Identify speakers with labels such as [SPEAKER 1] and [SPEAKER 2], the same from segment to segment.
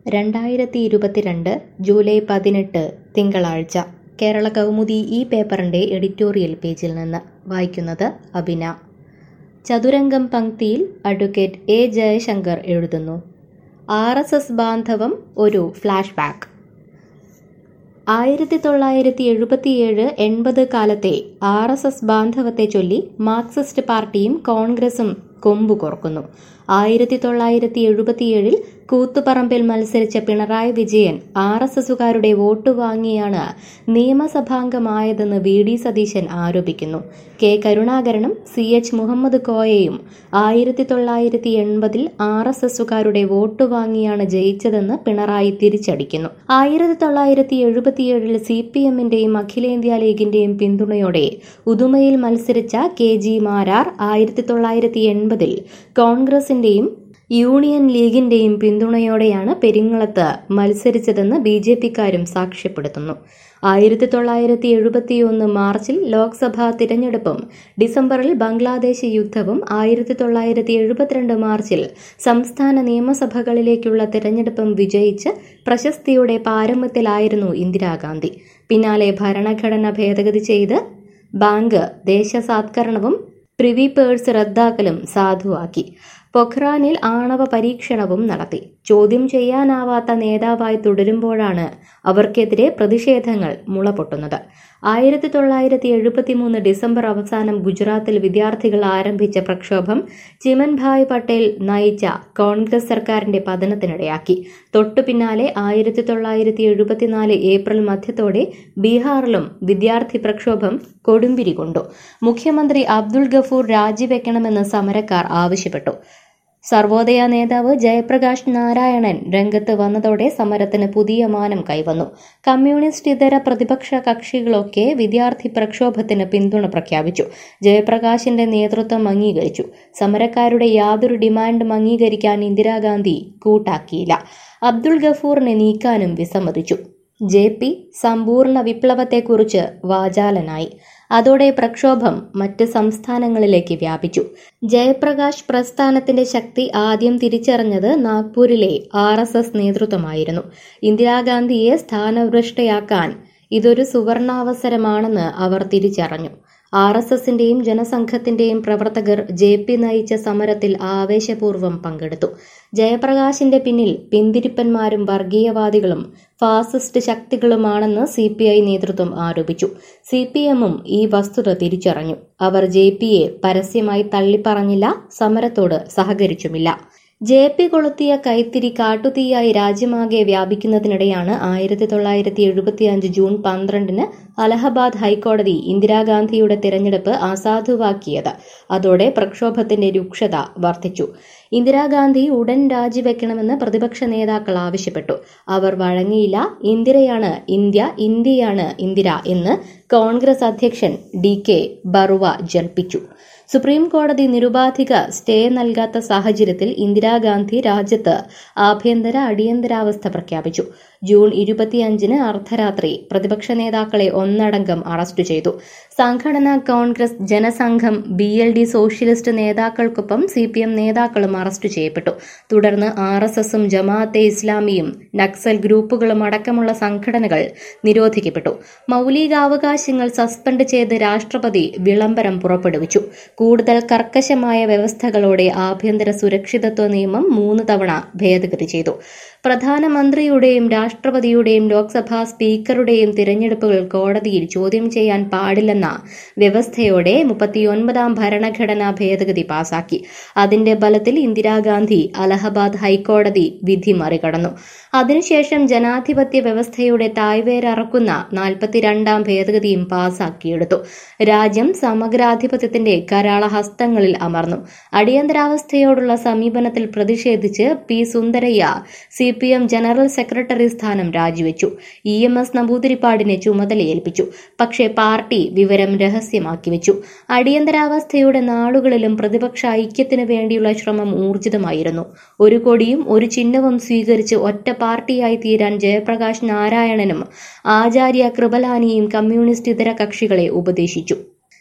[SPEAKER 1] രണ്ടായിരത്തി ഇരുപത്തിരണ്ട് ജൂലൈ പതിനെട്ട് തിങ്കളാഴ്ച കേരള കൗമുദി ഈ പേപ്പറിൻ്റെ എഡിറ്റോറിയൽ പേജിൽ നിന്ന് വായിക്കുന്നത് അബിന ചതുരംഗം പങ്ക്തിയിൽ അഡ്വക്കേറ്റ് എ ജയശങ്കർ എഴുതുന്നു ആർ എസ് എസ് ബാന്ധവം ഒരു ഫ്ലാഷ് ബാക്ക് ആയിരത്തി തൊള്ളായിരത്തി എഴുപത്തിയേഴ് എൺപത് കാലത്തെ ആർ എസ് എസ് ബാന്ധവത്തെ ചൊല്ലി മാർക്സിസ്റ്റ് പാർട്ടിയും കോൺഗ്രസും കൊമ്പു കോർക്കുന്നു ആയിരത്തി തൊള്ളായിരത്തി എഴുപത്തിയേഴിൽ കൂത്തുപറമ്പിൽ മത്സരിച്ച പിണറായി വിജയൻ ആർ എസ് എസുകാരുടെ വോട്ട് വാങ്ങിയാണ് നിയമസഭാംഗമായതെന്ന് വി ഡി സതീശൻ ആരോപിക്കുന്നു കെ കരുണാകരനും സി എച്ച് മുഹമ്മദ് കോയയും ആയിരത്തി തൊള്ളായിരത്തി എൺപതിൽ ആർ എസ് എസുകാരുടെ വോട്ട് വാങ്ങിയാണ് ജയിച്ചതെന്ന് പിണറായി തിരിച്ചടിക്കുന്നു ആയിരത്തി തൊള്ളായിരത്തി എഴുപത്തിയേഴിൽ സി പി എമ്മിന്റെയും അഖിലേന്ത്യാ ലീഗിന്റെയും പിന്തുണയോടെ ഉദുമയിൽ മത്സരിച്ച കെ ജി മാരാർ ആയിരത്തി തൊള്ളായിരത്തി എൺപതിൽ കോൺഗ്രസിന്റെയും യൂണിയൻ ലീഗിന്റെയും പിന്തുണയോടെയാണ് പെരിങ്ങളത്ത് മത്സരിച്ചതെന്ന് ബി ജെ പിക്കാരും സാക്ഷ്യപ്പെടുത്തുന്നു ആയിരത്തി തൊള്ളായിരത്തി എഴുപത്തിയൊന്ന് മാർച്ചിൽ ലോക്സഭാ തിരഞ്ഞെടുപ്പും ഡിസംബറിൽ ബംഗ്ലാദേശ് യുദ്ധവും ആയിരത്തി തൊള്ളായിരത്തി എഴുപത്തിരണ്ട് മാർച്ചിൽ സംസ്ഥാന നിയമസഭകളിലേക്കുള്ള തിരഞ്ഞെടുപ്പും വിജയിച്ച് പ്രശസ്തിയുടെ പാരമ്യത്തിലായിരുന്നു ഇന്ദിരാഗാന്ധി പിന്നാലെ ഭരണഘടന ഭേദഗതി ചെയ്ത് ബാങ്ക് ദേശസാത്കരണവും പ്രിവി പേഴ്സ് റദ്ദാക്കലും സാധുവാക്കി പൊഖ്റാനിൽ ആണവ പരീക്ഷണവും നടത്തി ചോദ്യം ചെയ്യാനാവാത്ത നേതാവായി തുടരുമ്പോഴാണ് അവർക്കെതിരെ പ്രതിഷേധങ്ങൾ മുളപൊട്ടുന്നത് ആയിരത്തി തൊള്ളായിരത്തി എഴുപത്തിമൂന്ന് ഡിസംബർ അവസാനം ഗുജറാത്തിൽ വിദ്യാർത്ഥികൾ ആരംഭിച്ച പ്രക്ഷോഭം ചിമൻഭായ് പട്ടേൽ നയിച്ച കോൺഗ്രസ് സർക്കാരിന്റെ പതനത്തിനിടയാക്കി തൊട്ടു പിന്നാലെ ആയിരത്തി തൊള്ളായിരത്തി എഴുപത്തിനാല് ഏപ്രിൽ മധ്യത്തോടെ ബീഹാറിലും വിദ്യാർത്ഥി പ്രക്ഷോഭം കൊടുമ്പിരി കൊണ്ടു മുഖ്യമന്ത്രി അബ്ദുൾ ഗഫൂർ രാജിവെക്കണമെന്ന് സമരക്കാർ ആവശ്യപ്പെട്ടു സർവോദയ നേതാവ് ജയപ്രകാശ് നാരായണൻ രംഗത്ത് വന്നതോടെ സമരത്തിന് പുതിയ മാനം കൈവന്നു കമ്മ്യൂണിസ്റ്റ് ഇതര പ്രതിപക്ഷ കക്ഷികളൊക്കെ വിദ്യാർത്ഥി പ്രക്ഷോഭത്തിന് പിന്തുണ പ്രഖ്യാപിച്ചു ജയപ്രകാശിന്റെ നേതൃത്വം അംഗീകരിച്ചു സമരക്കാരുടെ യാതൊരു ഡിമാൻഡും അംഗീകരിക്കാൻ ഇന്ദിരാഗാന്ധി കൂട്ടാക്കിയില്ല അബ്ദുൾ ഗഫൂറിനെ നീക്കാനും വിസമ്മതിച്ചു ജെ പി സമ്പൂർണ്ണ വിപ്ലവത്തെക്കുറിച്ച് വാചാലനായി അതോടെ പ്രക്ഷോഭം മറ്റ് സംസ്ഥാനങ്ങളിലേക്ക് വ്യാപിച്ചു ജയപ്രകാശ് പ്രസ്ഥാനത്തിന്റെ ശക്തി ആദ്യം തിരിച്ചറിഞ്ഞത് നാഗ്പൂരിലെ ആർ എസ് എസ് നേതൃത്വമായിരുന്നു ഇന്ദിരാഗാന്ധിയെ സ്ഥാനഭ്രഷ്ടയാക്കാൻ ഇതൊരു സുവർണാവസരമാണെന്ന് അവർ തിരിച്ചറിഞ്ഞു ആർ എസ് എസിന്റെയും ജനസംഘത്തിന്റെയും പ്രവർത്തകർ ജെ പി നയിച്ച സമരത്തിൽ ആവേശപൂർവ്വം പങ്കെടുത്തു ജയപ്രകാശിന്റെ പിന്നിൽ പിന്തിരിപ്പന്മാരും വർഗീയവാദികളും ഫാസിസ്റ്റ് ശക്തികളുമാണെന്ന് സി പി ഐ നേതൃത്വം ആരോപിച്ചു സി പി എമ്മും ഈ വസ്തുത തിരിച്ചറിഞ്ഞു അവർ ജെ പിയെ പരസ്യമായി തള്ളിപ്പറഞ്ഞില്ല സമരത്തോട് സഹകരിച്ചുമില്ല ജെ പി കൊളുത്തിയ കൈത്തിരി കാട്ടുതീയായി രാജ്യമാകെ വ്യാപിക്കുന്നതിനിടെയാണ് ആയിരത്തി തൊള്ളായിരത്തി എഴുപത്തിയഞ്ച് ജൂൺ പന്ത്രണ്ടിന് അലഹബാദ് ഹൈക്കോടതി ഇന്ദിരാഗാന്ധിയുടെ തിരഞ്ഞെടുപ്പ് അസാധുവാക്കിയത് അതോടെ പ്രക്ഷോഭത്തിന്റെ രൂക്ഷത വർദ്ധിച്ചു ഇന്ദിരാഗാന്ധി ഉടൻ രാജിവെക്കണമെന്ന് പ്രതിപക്ഷ നേതാക്കൾ ആവശ്യപ്പെട്ടു അവർ വഴങ്ങിയില്ല ഇന്ദിരയാണ് ഇന്ത്യ ഇന്ത്യയാണ് ഇന്ദിര എന്ന് കോൺഗ്രസ് അധ്യക്ഷൻ ഡി കെ ബറുവ ജൽപ്പിച്ചു സുപ്രീം കോടതി നിരുപാധിക സ്റ്റേ നൽകാത്ത സാഹചര്യത്തിൽ ഇന്ദിരാഗാന്ധി രാജ്യത്ത് ആഭ്യന്തര അടിയന്തരാവസ്ഥ പ്രഖ്യാപിച്ചു ജൂൺ ഇരുപത്തിയഞ്ചിന് അർദ്ധരാത്രി പ്രതിപക്ഷ നേതാക്കളെ ഒന്നടങ്കം അറസ്റ്റ് ചെയ്തു സംഘടനാ Congress Jana Sangh B L D socialist നേതാക്കൾക്കൊപ്പം സി പി എം നേതാക്കളും അറസ്റ്റ് ചെയ്യപ്പെട്ടു തുടർന്ന് ആർ എസ് എസും ജമാഅത്തെ ഇസ്ലാമിയും നക്സൽ ഗ്രൂപ്പുകളും അടക്കമുള്ള സംഘടനകൾ നിരോധിക്കപ്പെട്ടു മൌലികാവകാശങ്ങൾ സസ്പെൻഡ് ചെയ്ത് രാഷ്ട്രപതി വിളംബരം പുറപ്പെടുവിച്ചു കൂടുതൽ കർക്കശമായ വ്യവസ്ഥകളോടെ ആഭ്യന്തര സുരക്ഷിതത്വ നിയമം മൂന്ന് തവണ ഭേദഗതി ചെയ്തു പ്രധാനമന്ത്രിയുടെയും രാഷ്ട്രപതിയുടെയും ലോക്സഭാ സ്പീക്കറുടെയും തിരഞ്ഞെടുപ്പുകൾ കോടതിയിൽ ചോദ്യം ചെയ്യാൻ പാടില്ലെന്ന വ്യവസ്ഥയോടെ മുപ്പത്തിയൊൻപതാം ഭരണഘടനാ ഭേദഗതി പാസാക്കി അതിന്റെ ബലത്തിൽ ഇന്ദിരാഗാന്ധി അലഹബാദ് ഹൈക്കോടതി വിധി മറികടന്നു അതിനുശേഷം ജനാധിപത്യ വ്യവസ്ഥയുടെ തായ്വേരറക്കുന്ന നാൽപ്പത്തിരണ്ടാം ഭേദഗതിയും പാസാക്കിയെടുത്തു രാജ്യം സമഗ്രാധിപത്യത്തിന്റെ കരാള ഹസ്തങ്ങളിൽ അമർന്നു അടിയന്തരാവസ്ഥയോടുള്ള സമീപനത്തിൽ പ്രതിഷേധിച്ച് P Sundarayya C P M general secretary സ്ഥാനം രാജിവെച്ചു ഇ എം എസ് നമ്പൂതിരിപ്പാടിനെ ചുമതലയേൽപ്പിച്ചു പക്ഷേ പാർട്ടി വിവരം രഹസ്യമാക്കി വെച്ചു അടിയന്തരാവസ്ഥയുടെ നാളുകളിലും പ്രതിപക്ഷ ഐക്യത്തിനു വേണ്ടിയുള്ള ശ്രമം ഊർജിതമായിരുന്നു ഒരു കൊടിയും ഒരു ചിഹ്നവും സ്വീകരിച്ച് ഒറ്റ പാർട്ടിയായി തീരാൻ ജയപ്രകാശ് നാരായണനും ആചാര്യ കൃപലാനിയും കമ്മ്യൂണിസ്റ്റ് ഇതര കക്ഷികളെ ഉപദേശിച്ചു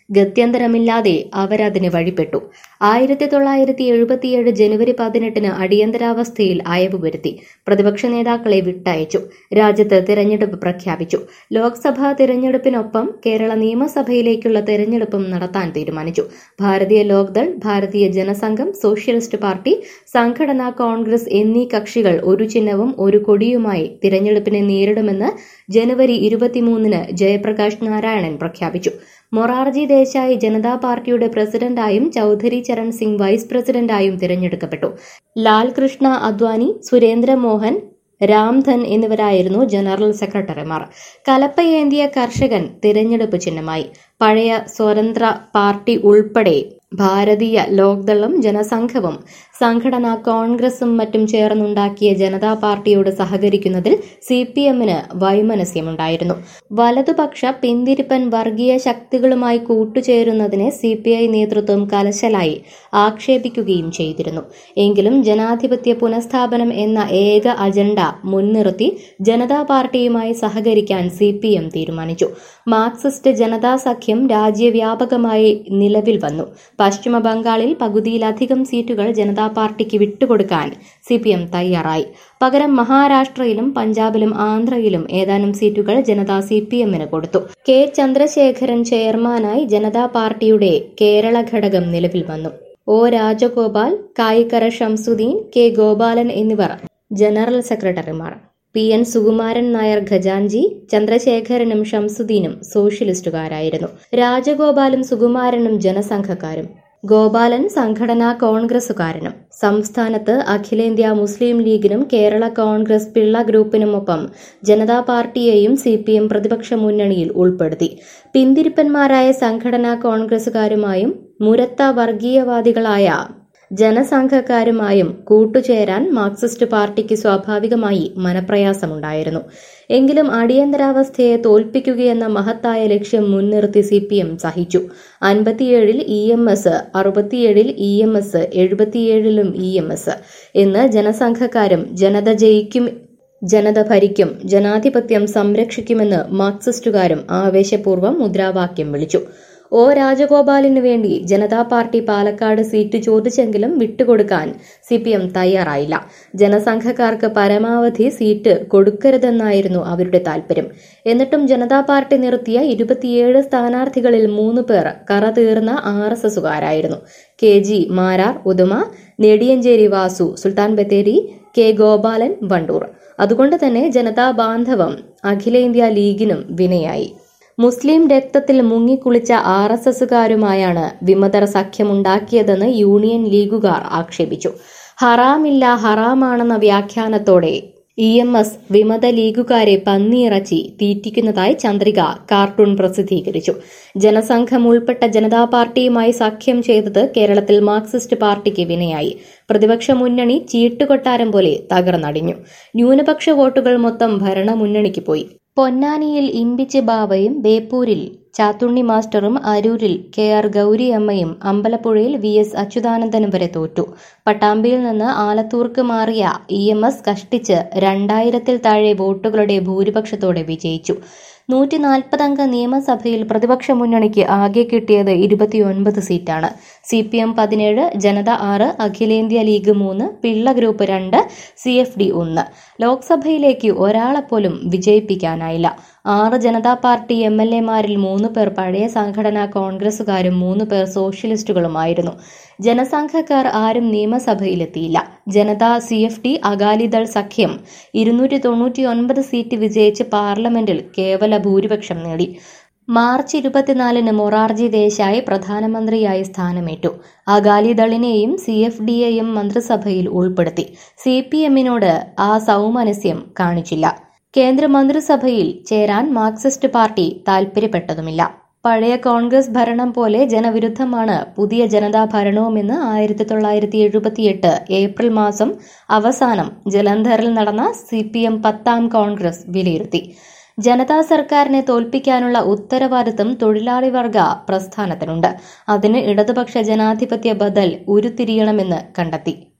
[SPEAKER 1] ഗത്യന്തരമില്ലാതെ അവരതിന് വഴിപ്പെട്ടു ആയിരത്തി തൊള്ളായിരത്തി എഴുപത്തിയേഴ് ജനുവരി പതിനെട്ടിന് അടിയന്തരാവസ്ഥയിൽ അയവ് വരുത്തി പ്രതിപക്ഷ നേതാക്കളെ വിട്ടയച്ചു രാജ്യത്ത് തിരഞ്ഞെടുപ്പ് പ്രഖ്യാപിച്ചു ലോക്സഭാ തിരഞ്ഞെടുപ്പിനൊപ്പം കേരള നിയമസഭയിലേക്കുള്ള തിരഞ്ഞെടുപ്പും നടത്താൻ തീരുമാനിച്ചു ഭാരതീയ ലോക്ദൾ ഭാരതീയ ജനസംഘം സോഷ്യലിസ്റ്റ് പാർട്ടി സംഘടനാ കോൺഗ്രസ് എന്നീ കക്ഷികൾ ഒരു ചിഹ്നവും ഒരു കൊടിയുമായി തിരഞ്ഞെടുപ്പിനെ നേരിടുമെന്ന് ജനുവരി ഇരുപത്തിമൂന്നിന് ജയപ്രകാശ് നാരായണൻ പ്രഖ്യാപിച്ചു മൊറാർജി ദേശായി ജനതാ പാർട്ടിയുടെ പ്രസിഡന്റായും ചൌധരി ചരൺ സിംഗ് വൈസ് പ്രസിഡന്റായും തിരഞ്ഞെടുക്കപ്പെട്ടു ലാൽ കൃഷ്ണ അദ്വാനി സുരേന്ദ്ര മോഹൻ രാംധൻ എന്നിവരായിരുന്നു ജനറൽ സെക്രട്ടറിമാർ കലപ്പയേന്തിയ കർഷകൻ തിരഞ്ഞെടുപ്പ് ചിഹ്നമായി പഴയ സ്വതന്ത്ര പാർട്ടി ഉൾപ്പെടെ ഭാരതീയ ലോക്ദളും ജനസംഘവും സംഘടനാ കോൺഗ്രസും മറ്റും ചേർന്നുണ്ടാക്കിയ ജനതാ പാർട്ടിയോട് സഹകരിക്കുന്നതിൽ സി പി എമ്മിന് വൈമനസ്യമുണ്ടായിരുന്നു വലതുപക്ഷ പിന്തിരിപ്പൻ വർഗീയ ശക്തികളുമായി കൂട്ടുചേരുന്നതിനെ സി പി ഐ നേതൃത്വം കലശലായി ആക്ഷേപിക്കുകയും ചെയ്തിരുന്നു എങ്കിലും ജനാധിപത്യ പുനഃസ്ഥാപനം എന്ന ഏക അജണ്ട മുൻനിർത്തി ജനതാ പാർട്ടിയുമായി സഹകരിക്കാൻ സി പി എം തീരുമാനിച്ചു മാർക്സിസ്റ്റ് ജനതാ സഖ്യം രാജ്യവ്യാപകമായി നിലവിൽ വന്നു പശ്ചിമ ബംഗാളിൽ പകുതിയിലധികം സീറ്റുകൾ ജനതാ പാർട്ടിക്ക് വിട്ടുകൊടുക്കാൻ സി പി എം തയ്യാറായി പകരം മഹാരാഷ്ട്രയിലും പഞ്ചാബിലും ആന്ധ്രയിലും ഏതാനും സീറ്റുകൾ ജനതാ സി പി എമ്മിന് കൊടുത്തു കെ ചന്ദ്രശേഖരൻ ചെയർമാനായി ജനതാ പാർട്ടിയുടെ കേരള ഘടകം നിലവിൽ വന്നു ഒ രാജഗോപാൽ കായിക്കര ഷംസുദ്ദീൻ കെ ഗോപാലൻ എന്നിവർ ജനറൽ സെക്രട്ടറിമാർ പി എൻ സുകുമാരൻ നായർ ഖജാൻജി ചന്ദ്രശേഖരനും ഷംസുദ്ദീനും സോഷ്യലിസ്റ്റുകാരായിരുന്നു രാജഗോപാലും സുകുമാരനും ജനസംഘക്കാരും ഗോപാലൻ സംഘടനാ കോൺഗ്രസുകാരനും സംസ്ഥാനത്ത് അഖിലേന്ത്യാ മുസ്ലിം ലീഗിനും കേരള കോൺഗ്രസ് പിള്ള ഗ്രൂപ്പിനുമൊപ്പം ജനതാ പാർട്ടിയെയും സി പി എം പ്രതിപക്ഷ മുന്നണിയിൽ ഉൾപ്പെടുത്തി പിന്തിരിപ്പന്മാരായ സംഘടനാ കോൺഗ്രസുകാരുമായും മുരത്ത വർഗീയവാദികളായ ജനസംഘക്കാരുമായും കൂട്ടുചേരാൻ മാർക്സിസ്റ്റ് പാർട്ടിക്ക് സ്വാഭാവികമായി മനപ്രയാസമുണ്ടായിരുന്നു എങ്കിലും അടിയന്തരാവസ്ഥയെ തോൽപ്പിക്കുകയെന്ന മഹത്തായ ലക്ഷ്യം മുൻനിർത്തി സി പി എം സഹിച്ചു അൻപത്തിയേഴിൽ ഇ എം എസ് അറുപത്തിയേഴിൽ ഇ എം എസ് എഴുപത്തിയേഴിലും ഇ എം എസ് എന്ന് ജനസംഘക്കാരും ജനത ജയിക്കും ജനത ഭരിക്കും ജനാധിപത്യം സംരക്ഷിക്കുമെന്ന് മാർക്സിസ്റ്റുകാരും ആവേശപൂർവ്വം മുദ്രാവാക്യം വിളിച്ചു ഒ രാജഗോപാലിനു വേണ്ടി ജനതാ പാർട്ടി പാലക്കാട് സീറ്റ് ചോദിച്ചെങ്കിലും വിട്ടുകൊടുക്കാൻ സി പി എം തയ്യാറായില്ല ജനസംഘക്കാർക്ക് പരമാവധി സീറ്റ് കൊടുക്കരുതെന്നായിരുന്നു അവരുടെ താൽപര്യം എന്നിട്ടും ജനതാ പാർട്ടി നിർത്തിയ ഇരുപത്തിയേഴ് സ്ഥാനാർത്ഥികളിൽ മൂന്ന് പേർ കറതീർന്ന ആർ എസ് എസുകാരായിരുന്നു K G Marar Uduma Nediyanchery Vasu Sultan Bathery K Gopalan Wandoor അതുകൊണ്ട് തന്നെ ജനതാ ബാന്ധവം അഖിലേന്ത്യാ ലീഗിനും വിനയായി മുസ്ലിം രക്തത്തിൽ മുങ്ങിക്കുളിച്ച ആർ എസ് എസുകാരുമായാണ് വിമതർ സഖ്യമുണ്ടാക്കിയതെന്ന് യൂണിയൻ ലീഗുകാർ ആക്ഷേപിച്ചു ഹറാമില്ല ഹറാമാണെന്ന വ്യാഖ്യാനത്തോടെ ഇ എം എസ് വിമത ലീഗുകാരെ പന്നിയിറച്ചി തീറ്റിക്കുന്നതായി ചന്ദ്രിക കാർട്ടൂൺ പ്രസിദ്ധീകരിച്ചു ജനസംഘം ഉൾപ്പെട്ട ജനതാ പാർട്ടിയുമായി സഖ്യം ചെയ്തത് കേരളത്തിൽ മാർക്സിസ്റ്റ് പാർട്ടിക്ക് വിനയായി പ്രതിപക്ഷ മുന്നണി ചീട്ടുകൊട്ടാരം പോലെ തകർന്നടിഞ്ഞു ന്യൂനപക്ഷ വോട്ടുകൾ മൊത്തം ഭരണമുന്നണിക്ക് പോയി പൊന്നാനിയിൽ ഇമ്പിച്ച് ബാവയും ബേപ്പൂരിൽ ചാത്തുണ്ണി മാസ്റ്ററും അരൂരിൽ കെ ആർ ഗൗരിയമ്മയും അമ്പലപ്പുഴയിൽ വി എസ് അച്യുതാനന്ദനും വരെ തോറ്റു പട്ടാമ്പിയിൽ നിന്ന് ആലത്തൂർക്ക് മാറിയ ഇ എം എസ് കഷ്ടിച്ച് രണ്ടായിരത്തിൽ താഴെ വോട്ടുകളുടെ ഭൂരിപക്ഷത്തോടെ വിജയിച്ചു നൂറ്റി നാൽപ്പതംഗ നിയമസഭയിൽ പ്രതിപക്ഷ മുന്നണിക്ക് ആകെ കിട്ടിയത് ഇരുപത്തിയൊൻപത് സീറ്റാണ് സി പി എം പതിനേഴ് ജനത ആറ് അഖിലേന്ത്യാ ലീഗ് മൂന്ന് പിള്ള ഗ്രൂപ്പ് രണ്ട് സി എഫ് ഡി ഒന്ന് ലോക്സഭയിലേക്ക് ഒരാളെപ്പോലും വിജയിപ്പിക്കാനായില്ല ആറ് ജനതാ പാർട്ടി എം എൽ എമാരിൽ മൂന്ന് പേർ പഴയ സംഘടനാ കോൺഗ്രസുകാരും മൂന്ന് പേർ സോഷ്യലിസ്റ്റുകളുമായിരുന്നു ജനസംഘക്കാർ ആരും നിയമസഭയിലെത്തിയില്ല Janata C F D Akali Dal സഖ്യം ഇരുന്നൂറ്റി തൊണ്ണൂറ്റിയൊൻപത് സീറ്റ് വിജയിച്ച് പാർലമെന്റിൽ കേവല ഭൂരിപക്ഷം നേടി മാർച്ച് ഇരുപത്തിനാലിന് മൊറാർജി ദേശായി പ്രധാനമന്ത്രിയായി സ്ഥാനമേറ്റു അകാലിദളിനെയും സി എഫ് ഡിയെയും മന്ത്രിസഭയിൽ ഉൾപ്പെടുത്തി സി പി എമ്മിനോട് ആ സൗമനസ്യം കാണിച്ചില്ല കേന്ദ്രമന്ത്രിസഭയിൽ ചേരാൻ മാർക്സിസ്റ്റ് പാർട്ടി താൽപര്യപ്പെട്ടതുമില്ല പഴയ കോൺഗ്രസ് ഭരണം പോലെ ജനവിരുദ്ധമാണ് പുതിയ ജനതാ ഭരണവുമെന്ന് ആയിരത്തി തൊള്ളായിരത്തി എഴുപത്തിയെട്ട് ഏപ്രിൽ മാസം അവസാനം ജലന്ധറിൽ നടന്ന സി പി എം പത്താം കോൺഗ്രസ് വിലയിരുത്തി ജനതാ സർക്കാരിനെ തോൽപ്പിക്കാനുള്ള ഉത്തരവാദിത്തം തൊഴിലാളി വർഗ പ്രസ്ഥാനത്തിനുണ്ട് അതിന് ഇടതുപക്ഷ ജനാധിപത്യ ബദൽ ഉരുത്തിരിയണമെന്ന് കണ്ടെത്തി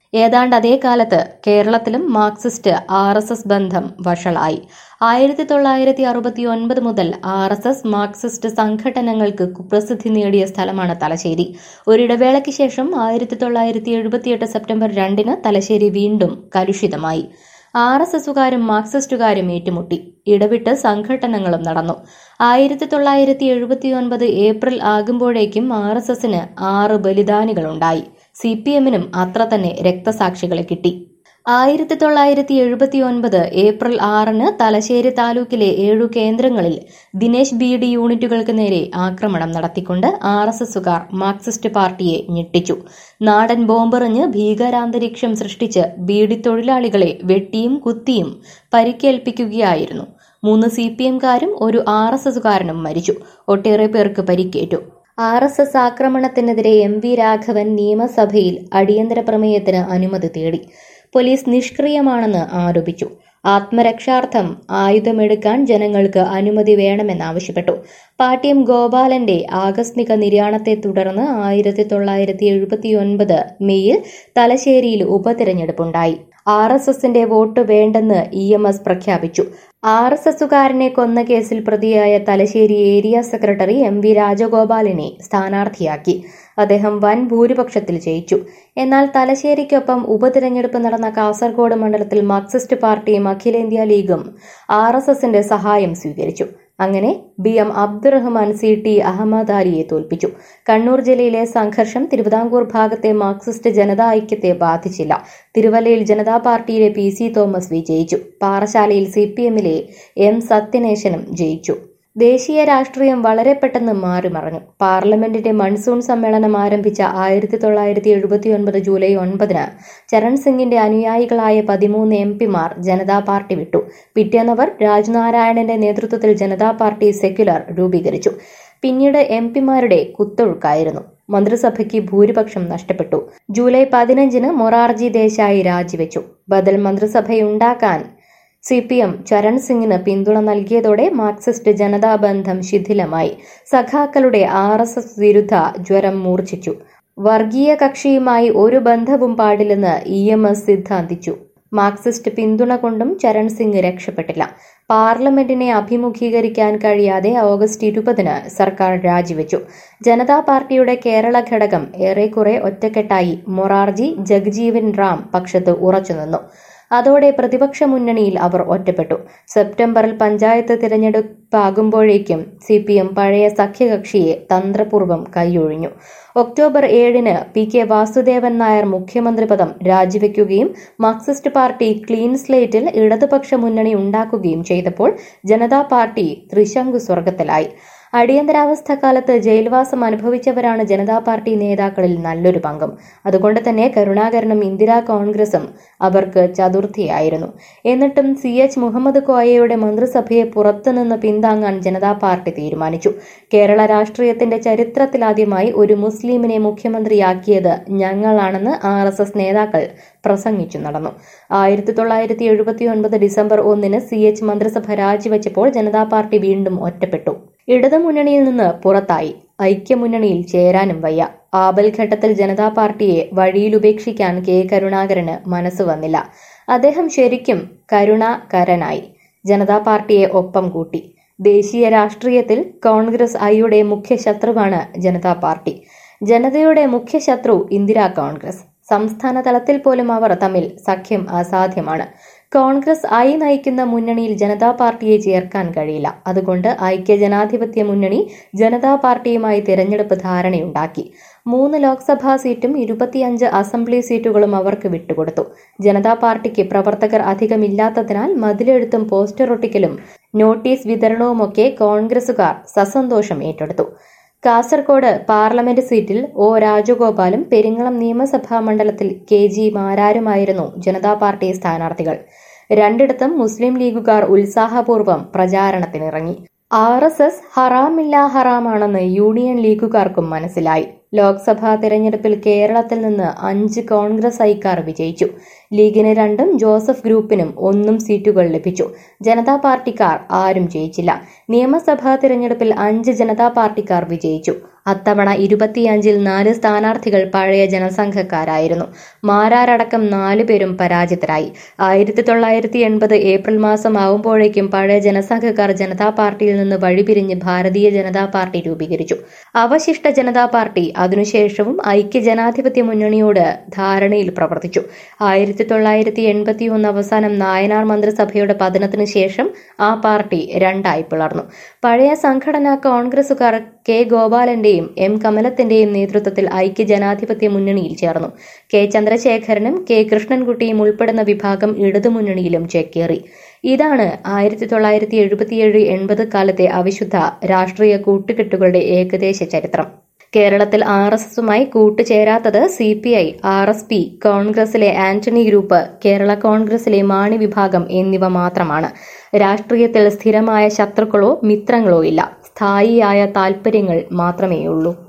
[SPEAKER 1] ഏതാണ്ട് അതേ കാലത്ത് കേരളത്തിലും മാർക്സിസ്റ്റ് ആർ എസ് എസ് ബന്ധം വഷളായി ആയിരത്തി തൊള്ളായിരത്തി അറുപത്തി ഒൻപത് മുതൽ ആർ എസ് എസ് മാർക്സിസ്റ്റ് സംഘടനകൾക്ക് കുപ്രസിദ്ധി നേടിയ സ്ഥലമാണ് തലശ്ശേരി ഒരിടവേളയ്ക്ക് ശേഷം ആയിരത്തി തൊള്ളായിരത്തി എഴുപത്തിയെട്ട് സെപ്റ്റംബർ രണ്ടിന് തലശ്ശേരി വീണ്ടും കലുഷിതമായി ആർ എസ് എസുകാരും മാർക്സിസ്റ്റുകാരും ഏറ്റുമുട്ടി ഇടവിട്ട് സംഘടനകളും നടന്നു ആയിരത്തി തൊള്ളായിരത്തി എഴുപത്തിയൊൻപത് ഏപ്രിൽ ആകുമ്പോഴേക്കും ആർ എസ് എസിന് ആറ് ബലിദാനികളുണ്ടായി സി പി എമ്മിനും അത്ര തന്നെ രക്തസാക്ഷികളെ കിട്ടി ആയിരത്തി തൊള്ളായിരത്തി എഴുപത്തി ഒൻപത് ഏപ്രിൽ ആറിന് തലശ്ശേരി താലൂക്കിലെ ഏഴു കേന്ദ്രങ്ങളിൽ ദിനേശ് ബി ഡി യൂണിറ്റുകൾക്ക് നേരെ ആക്രമണം നടത്തിക്കൊണ്ട് ആർ എസ് എസുകാർ മാർക്സിസ്റ്റ് പാർട്ടിയെ ഞെട്ടിച്ചു നാടൻ ബോംബെറിഞ്ഞ് ഭീകരാന്തരീക്ഷം സൃഷ്ടിച്ച് ബീഡി തൊഴിലാളികളെ വെട്ടിയും കുത്തിയും പരിക്കേൽപ്പിക്കുകയായിരുന്നു മൂന്ന് സി പി എംകാരും ഒരു ആർ എസ് എസുകാരനും മരിച്ചു ഒട്ടേറെ പേർക്ക് പരിക്കേറ്റു ആർ എസ് എസ് ആക്രമണത്തിനെതിരെ എം വി രാഘവൻ നിയമസഭയിൽ അടിയന്തര പ്രമേയത്തിന് അനുമതി തേടി പോലീസ് നിഷ്ക്രിയമാണെന്ന് ആരോപിച്ചു ആത്മരക്ഷാർത്ഥം ആയുധമെടുക്കാൻ ജനങ്ങൾക്ക് അനുമതി വേണമെന്നാവശ്യപ്പെട്ടു പാട്യം ഗോപാലന്റെ ആകസ്മിക നിര്യാണത്തെ തുടർന്ന് ആയിരത്തി തൊള്ളായിരത്തി എഴുപത്തിയൊൻപത് മെയ്യിൽ തലശ്ശേരിയിൽ ഉപതിരഞ്ഞെടുപ്പുണ്ടായി ആർ എസ് എസിന്റെ വോട്ട് വേണ്ടെന്ന് ഇ എം എസ് പ്രഖ്യാപിച്ചു ആർ എസ് എസുകാരനെ കൊന്ന കേസിൽ പ്രതിയായ Thalassery area secretary M V രാജഗോപാലിനെ സ്ഥാനാർത്ഥിയാക്കി അദ്ദേഹം വൻ ഭൂരിപക്ഷത്തിൽ ജയിച്ചു എന്നാൽ തലശ്ശേരിക്കൊപ്പം ഉപതിരഞ്ഞെടുപ്പ് നടന്ന കാസർഗോഡ് മണ്ഡലത്തിൽ മാർക്സിസ്റ്റ് പാർട്ടിയും അഖിലേന്ത്യാ ലീഗും ആർ എസ് എസിന്റെ സഹായം സ്വീകരിച്ചു അങ്ങനെ B M Abdurahman C T Ahammed അലിയെ തോൽപ്പിച്ചു കണ്ണൂർ ജില്ലയിലെ സംഘർഷം തിരുവിതാംകൂർ ഭാഗത്തെ മാർക്സിസ്റ്റ് ജനതാ ഐക്യത്തെ ബാധിച്ചില്ല തിരുവല്ലയിൽ ജനതാ പാർട്ടിയിലെ പി സി തോമസ് വിജയിച്ചു പാറശാലയിൽ സി പി എമ്മിലെ എം സത്യനേശനും ജയിച്ചു ദേശീയ രാഷ്ട്രീയം വളരെ പെട്ടെന്ന് മാറിമറഞ്ഞു പാർലമെന്റിന്റെ മൺസൂൺ സമ്മേളനം ആരംഭിച്ച ആയിരത്തി തൊള്ളായിരത്തി എഴുപത്തിയൊൻപത് ജൂലൈ ഒൻപതിന് ചരൺ സിംഗിന്റെ അനുയായികളായ പതിമൂന്ന് എം പിമാർ ജനതാ പാർട്ടി വിട്ടു പിറ്റേന്നവർ രാജ്നാരായണന്റെ നേതൃത്വത്തിൽ ജനതാ പാർട്ടി സെക്യുലർ രൂപീകരിച്ചു പിന്നീട് എം പിമാരുടെ കുത്തൊഴുക്കായിരുന്നു മന്ത്രിസഭയ്ക്ക് ഭൂരിപക്ഷം നഷ്ടപ്പെട്ടു ജൂലൈ പതിനഞ്ചിന് മൊറാർജി ദേശായി രാജിവെച്ചു ബദൽ മന്ത്രിസഭയുണ്ടാക്കാൻ സി പി എം ചരൺ സിംഗിന് പിന്തുണ നൽകിയതോടെ മാർക്സിസ്റ്റ് ജനതാ ബന്ധം ശിഥിലമായി സഖാക്കളുടെ ആർ എസ് എസ് വിരുദ്ധ ജ്വരം മൂർച്ഛിച്ചു വർഗീയ കക്ഷിയുമായി ഒരു ബന്ധവും പാടില്ലെന്ന് ഇ എം എസ് സിദ്ധാന്തിച്ചു മാർക്സിസ്റ്റ് പിന്തുണ കൊണ്ടും ചരൺ സിംഗ് രക്ഷപ്പെട്ടില്ല പാർലമെന്റിനെ അഭിമുഖീകരിക്കാൻ കഴിയാതെ ഓഗസ്റ്റ് ഇരുപതിന് സർക്കാർ രാജിവെച്ചു ജനതാ പാർട്ടിയുടെ കേരള ഘടകം ഏറെക്കുറെ ഒറ്റക്കെട്ടായി മൊറാർജി ജഗ്ജീവൻ റാം പക്ഷത്ത് ഉറച്ചുനിന്നു അതോടെ പ്രതിപക്ഷ മുന്നണിയിൽ അവർ ഒറ്റപ്പെട്ടു സെപ്റ്റംബറിൽ പഞ്ചായത്ത് തിരഞ്ഞെടുപ്പാകുമ്പോഴേക്കും സി പി എം പഴയ സഖ്യകക്ഷിയെ തന്ത്രപൂർവ്വം കൈയൊഴിഞ്ഞു ഒക്ടോബർ ഏഴിന് പി കെ വാസുദേവൻ നായർ മുഖ്യമന്ത്രി പദം രാജിവെക്കുകയും മാർക്സിസ്റ്റ് പാർട്ടി ക്ലീൻ സ്ലേറ്റിൽ ഇടതുപക്ഷ മുന്നണി ഉണ്ടാക്കുകയും ചെയ്തപ്പോൾ ജനതാ പാർട്ടി ത്രിശങ്കു സ്വർഗത്തിലായി അടിയന്തരാവസ്ഥ കാലത്ത് ജയിൽവാസം അനുഭവിച്ചവരാണ് ജനതാ പാർട്ടി നേതാക്കളിൽ നല്ലൊരു പങ്കും അതുകൊണ്ട് തന്നെ കരുണാകരനും ഇന്ദിരാ കോൺഗ്രസും അവർക്ക് ചതുർത്ഥിയായിരുന്നു എന്നിട്ടും സി എച്ച് മുഹമ്മദ് കോയയുടെ മന്ത്രിസഭയെ പുറത്തുനിന്ന് പിന്താങ്ങാൻ ജനതാ പാർട്ടി തീരുമാനിച്ചു കേരള രാഷ്ട്രീയത്തിന്റെ ചരിത്രത്തിലാദ്യമായി ഒരു മുസ്ലിമിനെ മുഖ്യമന്ത്രിയാക്കിയത് ഞങ്ങളാണെന്ന് ആർ എസ് എസ് നേതാക്കൾ പ്രസംഗിച്ചു നടന്നു ആയിരത്തി തൊള്ളായിരത്തി എഴുപത്തി ഒൻപത് ഡിസംബർ ഒന്നിന് സി എച്ച് മന്ത്രിസഭ രാജിവെച്ചപ്പോൾ ജനതാ പാർട്ടി വീണ്ടും ഒറ്റപ്പെട്ടു ഇടതുമുന്നണിയിൽ നിന്ന് പുറത്തായി ഐക്യമുന്നണിയിൽ ചേരാനും വയ്യ ആപൽഘട്ടത്തിൽ ജനതാ പാർട്ടിയെ വഴിയിലുപേക്ഷിക്കാൻ കെ കരുണാകരന് മനസ്സ് വന്നില്ല അദ്ദേഹം ശരിക്കും കരുണാകരനായി ജനതാ പാർട്ടിയെ ഒപ്പം കൂട്ടി ദേശീയ രാഷ്ട്രീയത്തിൽ കോൺഗ്രസ് ഐയുടെ മുഖ്യ ശത്രുവാണ് ജനതാ പാർട്ടി ജനതയുടെ മുഖ്യ ശത്രു ഇന്ദിരാ കോൺഗ്രസ് സംസ്ഥാന തലത്തിൽ പോലും അവർ തമ്മിൽ സഖ്യം അസാധ്യമാണ് കോൺഗ്രസ് ഐ നയിക്കുന്ന മുന്നണിയിൽ ജനതാ പാർട്ടിയെ ചേർക്കാൻ കഴിയില്ല അതുകൊണ്ട് ഐക്യ ജനാധിപത്യ മുന്നണി ജനതാ പാർട്ടിയുമായി തിരഞ്ഞെടുപ്പ് ധാരണയുണ്ടാക്കി മൂന്ന് ലോക്സഭാ സീറ്റും ഇരുപത്തിയഞ്ച് അസംബ്ലി സീറ്റുകളും അവർക്ക് വിട്ടുകൊടുത്തു ജനതാ പാർട്ടിക്ക് പ്രവർത്തകർ അധികമില്ലാത്തതിനാൽ മതിലെഴുത്തും പോസ്റ്റർ ഒട്ടിക്കലും നോട്ടീസ് വിതരണവുമൊക്കെ കോൺഗ്രസുകാർ സസന്തോഷം ഏറ്റെടുത്തു കാസർകോട് പാർലമെന്റ് സീറ്റിൽ ഒ രാജഗോപാലും പെരിങ്ങളം നിയമസഭാ മണ്ഡലത്തിൽ കെ ജി മാരാരുമായിരുന്നു ജനതാ പാർട്ടി സ്ഥാനാർത്ഥികൾ രണ്ടിടത്തും മുസ്ലിം ലീഗുകാർ ഉത്സാഹപൂർവ്വം പ്രചാരണത്തിനിറങ്ങി ആർ എസ് എസ് ഹറാമില്ല ഹറാമാണെന്ന് യൂണിയൻ ലീഗുകാർക്കും മനസ്സിലായി ലോക്സഭാ തെരഞ്ഞെടുപ്പിൽ കേരളത്തിൽ നിന്ന് അഞ്ച് കോൺഗ്രസ് ഐക്കാർ വിജയിച്ചു ലീഗിന് രണ്ടും ജോസഫ് ഗ്രൂപ്പിനും ഒന്നും സീറ്റുകൾ ലഭിച്ചു ജനതാ പാർട്ടിക്കാർ ആരും ജയിച്ചില്ല നിയമസഭാ തിരഞ്ഞെടുപ്പിൽ അഞ്ച് ജനതാ പാർട്ടിക്കാർ വിജയിച്ചു അത്തവണ ഇരുപത്തിയഞ്ചിൽ നാല് സ്ഥാനാർത്ഥികൾ പഴയ ജനസംഘക്കാരായിരുന്നു മാരാരടക്കം നാലു പേരും പരാജിതരായി ആയിരത്തി തൊള്ളായിരത്തി എൺപത് ഏപ്രിൽ മാസം ആവുമ്പോഴേക്കും പഴയ ജനസംഘക്കാർ ജനതാ പാർട്ടിയിൽ നിന്ന് വഴിപിരിഞ്ഞ് ഭാരതീയ ജനതാ പാർട്ടി രൂപീകരിച്ചു അവശിഷ്ട ജനതാ പാർട്ടി അതിനുശേഷവും ഐക്യ ജനാധിപത്യ മുന്നണിയോട് ധാരണയിൽ പ്രവർത്തിച്ചു ആയിരത്തി തൊള്ളായിരത്തി എൺപത്തി ഒന്ന് അവസാനം നായനാർ മന്ത്രിസഭയുടെ പതനത്തിനു ശേഷം ആ പാർട്ടി രണ്ടായി പിളർന്നു പഴയ സംഘടന കോൺഗ്രസുകാർ കെ ഗോപാലന്റെയും എം കമലത്തിന്റെയും നേതൃത്വത്തിൽ ഐക്യ ജനാധിപത്യ മുന്നണിയിൽ ചേർന്നു കെ ചന്ദ്രശേഖരനും കെ കൃഷ്ണൻകുട്ടിയും ഉൾപ്പെടുന്ന വിഭാഗം ഇടതുമുന്നണിയിലും ചേക്കേറി ഇതാണ് ആയിരത്തി തൊള്ളായിരത്തി എഴുപത്തിയേഴ് എൺപത് കാലത്തെ അവിശുദ്ധ രാഷ്ട്രീയ കൂട്ടുകെട്ടുകളുടെ ഏകദേശ ചരിത്രം കേരളത്തിൽ ആർ എസ് എസുമായി കൂട്ടുചേരാത്തത് C P I R S P കോൺഗ്രസിലെ ആന്റണി ഗ്രൂപ്പ് കേരള കോൺഗ്രസിലെ മാണി വിഭാഗം എന്നിവ മാത്രമാണ് രാഷ്ട്രീയത്തിൽ സ്ഥിരമായ ശത്രുക്കളോ മിത്രങ്ങളോ ഇല്ല സ്ഥായിയായ താൽപര്യങ്ങൾ മാത്രമേയുള്ളൂ